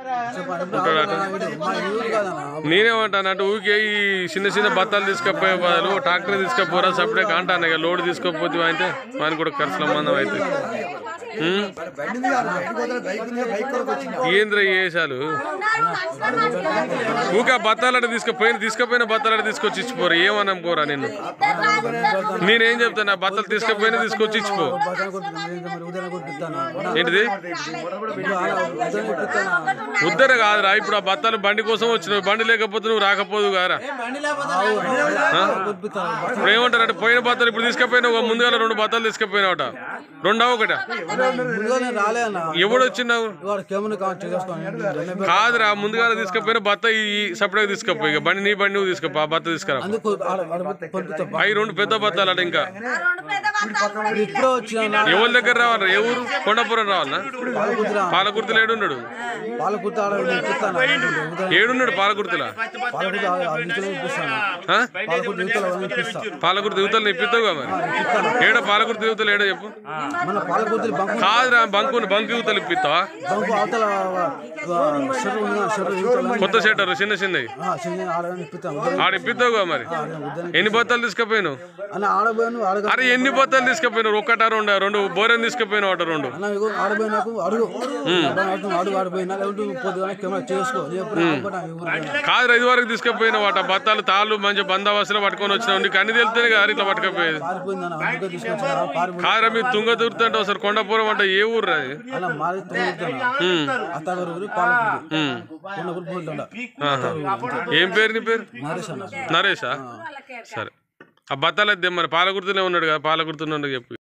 ఉంటాడట నేనేమంటాను అంటే ఊరికే ఈ చిన్న చిన్న బత్తాలు తీసుకపోయే బదులు ట్రాక్టర్ తీసుకపోరా సపరేట్ అంటాను ఇక లోడ్ తీసుకోకపోతే అయితే మనకి కూడా ఖర్చుల మందం అయితే ఉమ్? ఏంద్ర వేసాలు ఊక బత్తాలట తీసుకుపోయిన తీసుకుపోయిన బత్తాలట తీసుకొచ్చి ఇచ్చిపోరు ఏమన్నాం కోరా నిన్ను నేనేం చెప్తాను ఆ బత్తలు తీసుకుపోయినా తీసుకొచ్చి ఇచ్చిపో ఏంటిది ఉద్దర కాదురా ఇప్పుడు ఆ బత్తాలు బండి కోసం వచ్చినావు బండి లేకపోతే నువ్వు రాకపోదు కారా ఇప్పుడు ఏమంటారు అంటే పోయిన బత్తాలు ఇప్పుడు తీసుకుపోయినావు ముందుగా రెండు బత్తాలు తీసుకుపోయినావట రెండవ ఒకట రాలే అన్న ఎవడు వచ్చినావు వాడు కేమని కావచ్చు చేసుకోండి కాదురా ముందుగా తీసుకుపోయిన బత్త ఈ సపరేట్ తీసుకుపోయి ఇక బండి నీ బండి నువ్వు తీసుకుపో ఆ బత్త తీసుకురా అందుకు ఆడ- ఆడ పంపిస్తా అవి రెండు పెద్ద బత్తాలు అట ఇంకా ఇప్పుడే వచ్చిన ఎవరి దగ్గర రావాలి ఏ ఊరు కొండపురం రావాలనా పాలకుర్తిరా పాలకుర్తిలో ఏడున్నాడు పాలకుర్తి ఆడ ఇప్పిస్తాను ఏడున్నాడు పాలకుర్తిలో పాలకుర్తి ఇతలు ఇప్పిస్తాను ఆ? పాలకుర్తి ఇతలు ఇప్పిస్తా పాలకుర్తి యువతలు ఇప్పిస్తావుగా మరి ఏడో పాలకుర్తి యువతలు ఏడో చెప్పు మన పాలకుర్తి బంకు కాదురా బంకు బంకు యువతలు ఇప్పిస్తావా బంకు అవతల షర్ట్ ఉంది షర్ట్ ఇవతల కొత్త షెటర్ చిన్న చిన్నవి చిన్న ఆడ ఇప్పిస్తాను ఆడ ఇప్పిస్తావుగా మరి ఎన్ని బత్తాలు తీసుకుపోయినావు అన్న ఆడబోయాను ఆడగా అరే ఎన్ని బత్తాలు తీసుకుపోయినావు ఒక్కట రెండు రెండు బోరెన్ తీసుకుపోయినావు అట రెండు అన్న ఇగో ఆడబోయినాకు అడుగు అడుగు అడుగు ఆడిపోయినా లేకుంటే పొద్దున కెమెరా చేసుకో ఎప్పుడు ఆడబోయినా ఎవరు కాదు ఐదు వరకు తీసుకుపోయినావు అట బత్తాలు తాళ్ళు మంచి బందోబస్తులో పట్టుకొని వచ్చినావు నీకు అన్ని తెలితేనే కదా ఇట్లా పట్టుకపోయేది పారిపోయిందన్న అందుకే తీసుకొచ్చిన పారిపోయి కాదురా మీరు తుంగ దూరుతుంటే ఒకసారి కొండపురం అంటే ఏ ఊరు అది అలా మాది తొమ్మిది అత్తగారు ఊరు పాలకుర్తి ఉన్న ఊరు పోతుండ ఏం పేరు నీ పేరు నరేష్ అన్న నరేషా సరే ఆ బత్తాలు అయితే మరి పాలకుర్తిలో ఉన్నాడు కదా పాలకుర్తిలో ఉన్నాడు చెప్పు